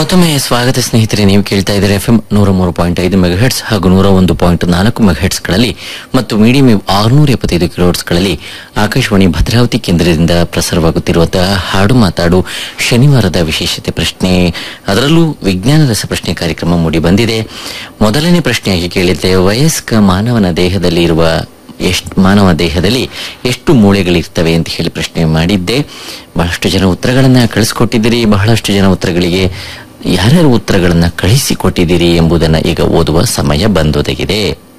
ಮತ್ತೊಮ್ಮೆ ಸ್ವಾಗತ ಸ್ನೇಹಿತರೆ ನೀವು ಕೇಳ್ತಾ ಇದ್ದಾರೆ ಎಫ್ ಎಂ ನೂರ ಮೂರು ಪಾಯಿಂಟ್ ಐದು ಮೆಗಾಹೆಟ್ಸ್ ಹಾಗೂ ನೂರ ಒಂದು ಪಾಯಿಂಟ್ ನಾಲ್ಕು ಮೆಗಾಹೆಟ್ಸ್ಗಳಲ್ಲಿ ಮತ್ತು ಮೀಡಿಯಂ ವೇವ್ ಆರುನೂರ ಎಪ್ಪತ್ತೈದು ಕಿಲೋಹೆಟ್ಸ್ಗಳಲ್ಲಿ ಆಕಾಶವಾಣಿ ಭದ್ರಾವತಿ ಕೇಂದ್ರದಿಂದ ಪ್ರಸಾರವಾಗುತ್ತಿರುವಂತಹ ಹಾಡು ಮಾತಾಡು ಶನಿವಾರದ ವಿಶೇಷತೆ ಪ್ರಶ್ನೆ ಅದರಲ್ಲೂ ವಿಜ್ಞಾನ ರಸಪ್ರಶ್ನೆ ಕಾರ್ಯಕ್ರಮ ಮೂಡಿ ಬಂದಿದೆ ಮೊದಲನೇ ಪ್ರಶ್ನೆಯಾಗಿ ಕೇಳಿದ್ದೆ ವಯಸ್ಕ ಮಾನವನ ದೇಹದಲ್ಲಿ ಇರುವ ಎಷ್ಟು ಮಾನವ ದೇಹದಲ್ಲಿ ಎಷ್ಟು ಮೂಳೆಗಳಿರ್ತವೆ ಅಂತ ಹೇಳಿ ಪ್ರಶ್ನೆ ಮಾಡಿದ್ದೆ ಬಹಳಷ್ಟು ಜನ ಉತ್ತರಗಳನ್ನ ಕಳಿಸ್ಕೊಟ್ಟಿದ್ದೀರಿ ಬಹಳಷ್ಟು ಜನ ಉತ್ತರಗಳಿಗೆ ಯಾರ್ಯಾರು ಉತ್ತರಗಳನ್ನ ಕಳಿಸಿಕೊಟ್ಟಿದ್ದೀರಿ ಎಂಬುದನ್ನ ಈಗ ಓದುವ ಸಮಯ ಬಂದೊದಗಿದೆ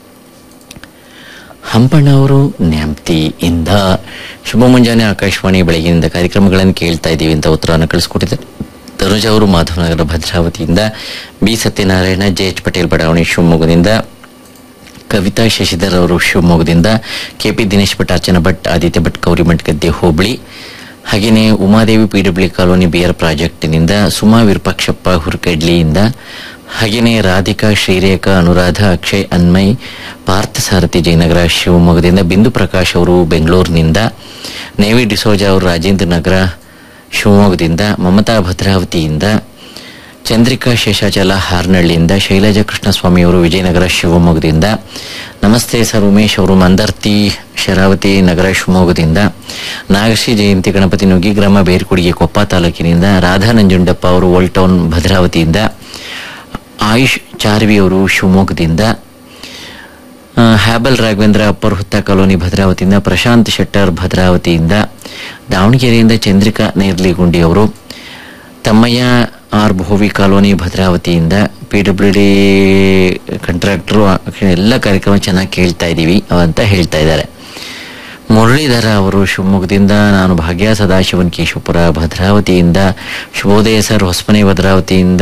ಹಂಪಣ್ಣ ಅವರು ನ್ಯಾಮ್ತಿ ಇಂದ ಶುಭ ಮುಂಜಾನೆ ಆಕಾಶವಾಣಿ ಬೆಳಗಿನಿಂದ ಕಾರ್ಯಕ್ರಮಗಳನ್ನು ಕೇಳ್ತಾ ಇದ್ದೀವಿ ಅಂತ ಉತ್ತರವನ್ನು ಕಳಿಸ್ಕೊಟ್ಟಿದ್ದಾರೆ ತನುಜ ಅವರು ಮಾಧವನಗರ ಭದ್ರಾವತಿಯಿಂದ B Satyanarayana J H Patel ಬಡಾವಣೆ ಶಿವಮೊಗ್ಗದಿಂದ ಕವಿತಾ ಶಶಿಧರ್ ಅವರು ಶಿವಮೊಗ್ಗದಿಂದ ಕೆಪಿ ದಿನೇಶ್ ಭಟ್ ಅರ್ಚನಾ ಭಟ್ ಆದಿತ್ಯ ಭಟ್ ಗೌರಿಮಠ್ ಗದ್ದೆ ಹೋಬಳಿ ಹಾಗೆಯೇ ಉಮಾದೇವಿ ಪಿಡಬ್ಲ್ಯೂ ಕಾಲೋನಿ ಬಿಆರ್ ಪ್ರಾಜೆಕ್ಟಿನಿಂದ ಸುಮಾ ವಿರೂಪಾಕ್ಷಪ್ಪ ಹುರ್ಕಡ್ಲಿಯಿಂದ ಹಾಗೆಯೇ ರಾಧಿಕಾ ಶ್ರೀರೇಖಾ ಅನುರಾಧ ಅಕ್ಷಯ್ ಅನ್ಮಯ್ ಪಾರ್ಥಸಾರಥಿ ಜಯನಗರ ಶಿವಮೊಗ್ಗದಿಂದ ಬಿಂದು ಪ್ರಕಾಶ್ ಅವರು ಬೆಂಗಳೂರಿನಿಂದ ನೇವಿ ಡಿಸೋಜ ಅವರು ರಾಜೇಂದ್ರ ನಗರ ಶಿವಮೊಗ್ಗದಿಂದ ಮಮತಾ ಭದ್ರಾವತಿಯಿಂದ ಚಂದ್ರಿಕಾ ಶೇಷಾಚಲ ಹಾರ್ನಳ್ಳಿಯಿಂದ ಶೈಲಜಾ ಕೃಷ್ಣಸ್ವಾಮಿ ಅವರು ವಿಜಯನಗರ ಶಿವಮೊಗ್ಗದಿಂದ ನಮಸ್ತೆ ಸರ್ ಉಮೇಶ್ ಅವರು ಮಂದರ್ತಿ ಶರಾವತಿ ನಗರ ಶಿವಮೊಗ್ಗದಿಂದ ನಾಗಶ್ರೀ ಜಯಂತಿ ಗಣಪತಿ ನುಗ್ಗಿ ಗ್ರಾಮ ಬೇರ್ಕುಡಿಗೆ ಕೊಪ್ಪ ತಾಲೂಕಿನಿಂದ ರಾಧಾ ನಂಜುಂಡಪ್ಪ ಅವರು ಓಲ್ಡ್ ಟೌನ್ ಭದ್ರಾವತಿಯಿಂದ ಆಯುಷ್ ಚಾರ್ವಿ ಅವರು ಶಿವಮೊಗ್ಗದಿಂದ ಆ, ಹ್ಯಾಬಲ್ ರಾಘವೇಂದ್ರ ಅಪ್ಪರ್ ಹುತ್ತ ಕಾಲೋನಿ ಭದ್ರಾವತಿಯಿಂದ ಪ್ರಶಾಂತ್ ಶೆಟ್ಟರ್ ಭದ್ರಾವತಿಯಿಂದ ದಾವಣಗೆರೆಯಿಂದ ಚಂದ್ರಿಕಾ ನೇರ್ಲಿಗುಂಡಿ ಅವರು ತಮ್ಮಯ್ಯ ಆರ್ ಭೋವಿ ಕಾಲೋನಿ ಭದ್ರಾವತಿಯಿಂದ ಪಿ ಡಬ್ಲ್ಯೂ ಡಿ ಕಾಂಟ್ರಾಕ್ಟರು ಎಲ್ಲ ಕಾರ್ಯಕ್ರಮ ಚೆನ್ನಾಗಿ ಕೇಳ್ತಾ ಇದ್ದೀವಿ ಅಂತ ಹೇಳ್ತಾ ಇದ್ದಾರೆ ಮುರಳೀಧರ ಅವರು ಶಿವಮೊಗ್ಗದಿಂದ ನಾನು ಭಾಗ್ಯ ಸದಾಶಿವನ್ ಕೇಶವಪುರ ಭದ್ರಾವತಿಯಿಂದ ಶುಭೋದಯ ಸರ್ ಹೊಸಮನೆ ಭದ್ರಾವತಿಯಿಂದ